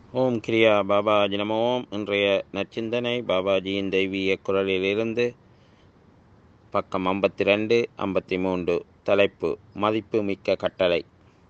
ஓம் கிரியா பாபாஜி நமோம் இன்றைய நற்சிந்தனை பாபாஜியின் தெய்வீக குரலிலிருந்து பக்கம் ஐம்பத்தி ரெண்டு ஐம்பத்தி மூன்று தலைப்பு மதிப்பு மிக்க கட்டளை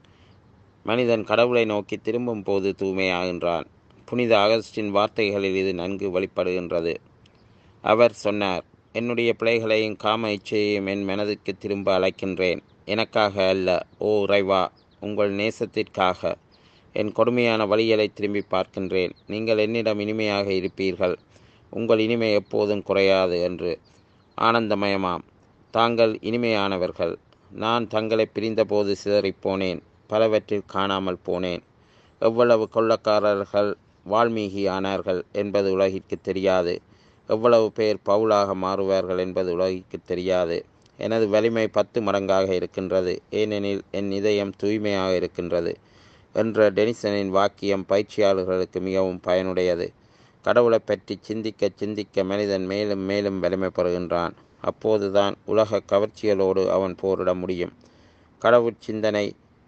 மனிதன் கடவுளை நோக்கி திரும்பும் போது தூய்மையாகின்றான் புனித அகஸ்டின் வார்த்தைகளில் இது நன்கு வெளிப்படுகின்றது அவர் சொன்னார் என்னுடைய பிள்ளைகளையும் காம இச்சையையும் என் மனதுக்கு திரும்ப அழைக்கின்றேன் எனக்காக அல்ல ஓ இறைவா உங்கள் நேசத்திற்காக என் கொடுமையான வழிகளை திரும்பி பார்க்கின்றேன் நீங்கள் என்னிடம் இனிமையாக இருப்பீர்கள் உங்கள் இனிமை எப்போதும் குறையாது என்று ஆனந்தமயமாம் தாங்கள் இனிமையானவர்கள் நான் தங்களை பிரிந்தபோது சிதறிப்போனேன் பலவற்றில் காணாமல் போனேன் எவ்வளவு கொள்ளக்காரர்கள் வால்மீகி ஆனார்கள் என்பது உலகிற்கு தெரியாது எவ்வளவு பேர் பவுலாக மாறுவார்கள் என்பது உலகிற்கு தெரியாது எனது வலிமை பத்து மடங்காக இருக்கின்றது ஏனெனில் என் இதயம் தூய்மையாக இருக்கின்றது என்ற டெனிசனின் வாக்கியம் பயிற்சியாளர்களுக்கு மிகவும் பயனுடையது கடவுளை பற்றி சிந்திக்க சிந்திக்க மனிதன் மேலும் மேலும் வலிமை பெறுகின்றான் அப்போதுதான் உலக கவர்ச்சிகளோடு அவன் போரிட முடியும் கடவுள் சிந்தனை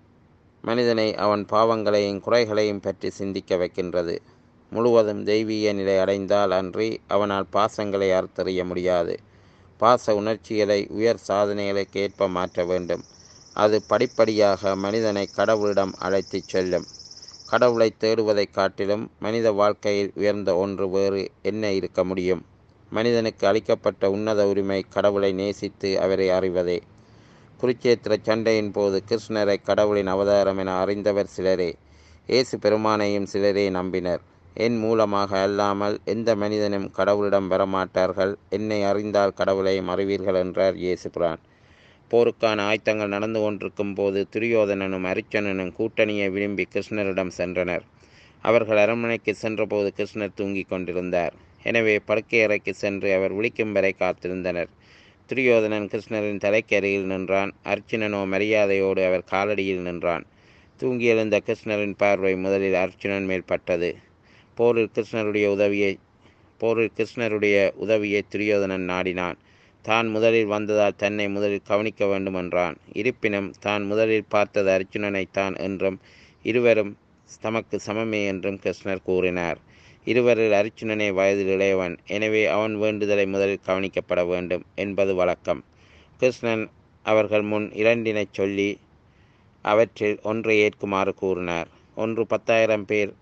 மனிதனை அவன் பாவங்களையும் குறைகளையும் பற்றி சிந்திக்க வைக்கின்றது முழுவதும் தெய்வீக நிலை அடைந்தால் அன்றி அவனால் பாசங்களை அறுத்தறிய முடியாது பாச உணர்ச்சிகளை உயர் சாதனைகளுக்கு ஏற்ப மாற்ற வேண்டும் அது படிப்படியாக மனிதனை கடவுளிடம் அழைத்துச் செல்லும் கடவுளை தேடுவதைக் காட்டிலும் மனித வாழ்க்கையில் உயர்ந்த ஒன்று வேறு என்ன இருக்க முடியும் மனிதனுக்கு அளிக்கப்பட்ட உன்னத உரிமை கடவுளை நேசித்து அவரை அறிவதே குருச்சேத்திர சண்டையின் போது கிருஷ்ணரை கடவுளின் அவதாரம் என அறிந்தவர் சிலரே இயேசு பெருமானையும் சிலரே நம்பினர் என் மூலமாக அல்லாமல் எந்த மனிதனும் கடவுளிடம் வரமாட்டார்கள் என்னை அறிந்தால் கடவுளையும் அறிவீர்கள் என்றார் இயேசு பிரான் போருக்கான ஆயத்தங்கள் நடந்து கொண்டிருக்கும் போது துரியோதனனும் அரிச்சனனும் கூட்டணியை விரும்பி கிருஷ்ணரிடம் சென்றனர் அவர்கள் அரண்மனைக்கு சென்றபோது கிருஷ்ணர் தூங்கிக் கொண்டிருந்தார் எனவே படுக்கை அறைக்கு சென்று அவர் விழிக்கும் வரை காத்திருந்தனர் துரியோதனன் கிருஷ்ணரின் தலைக்கு அருகில் நின்றான் அர்ச்சுனனோ மரியாதையோடு அவர் காலடியில் நின்றான் தூங்கி எழுந்த கிருஷ்ணரின் பார்வை முதலில் அர்ச்சுனன் மேல் பட்டது போரில் கிருஷ்ணருடைய உதவியை போரில் கிருஷ்ணருடைய உதவியை துரியோதனன் நாடினான் தான் முதலில் வந்ததால் தன்னை முதலில் கவனிக்க வேண்டும் என்றான் இருப்பினும் தான் முதலில் பார்த்தது அர்ஜுனனைத்தான் என்றும் இருவரும் தமக்கு சமமே என்றும் கிருஷ்ணர் கூறினார் இருவரில் அர்ஜுனனே வயதில் இளையவன் எனவே அவன் வேண்டுதலை முதலில் கவனிக்கப்பட வேண்டும் என்பது வழக்கம் கிருஷ்ணன் அவர்கள் முன் இரண்டினை சொல்லி அவற்றில் ஒன்றை ஏற்குமாறு கூறினார் ஒன்று பத்தாயிரம் பேர்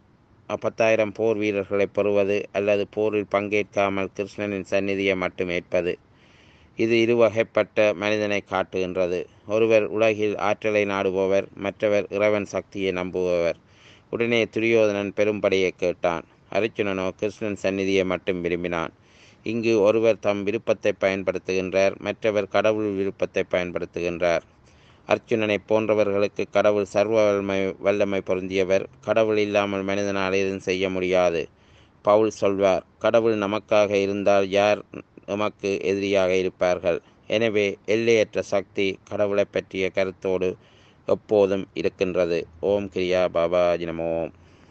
பத்தாயிரம் போர் வீரர்களை பெறுவது அல்லது போரில் பங்கேற்காமல் கிருஷ்ணனின் சந்நிதியை மட்டும் ஏற்பது இது இருவகைப்பட்ட மனிதனை காட்டுகின்றது ஒருவர் உலகில் ஆற்றலை நாடுபவர் மற்றவர் இறைவன் சக்தியை நம்புபவர் உடனே துரியோதனன் பெரும்படையை கேட்டான் அர்ஜுனனோ கிருஷ்ணன் சந்நிதியை மட்டும் விரும்பினான் இங்கு ஒருவர் தம் விருப்பத்தை பயன்படுத்துகின்றார் மற்றவர் கடவுள் விருப்பத்தை பயன்படுத்துகின்றார் அர்ச்சுனனை போன்றவர்களுக்கு கடவுள் சர்வ வல்லமை வல்லமை பொருந்தியவர் கடவுள் இல்லாமல் மனிதனால் எதுவும் செய்ய முடியாது பவுல் சொல்வார் கடவுள் நமக்காக இருந்தால் யார் நமக்கு எதிரியாக இருப்பார்கள் எனவே எல்லையற்ற சக்தி கடவுளை பற்றிய கருத்தோடு எப்போதும் இருக்கின்றது ஓம் கிரியா பாபாஜி நம ஓம்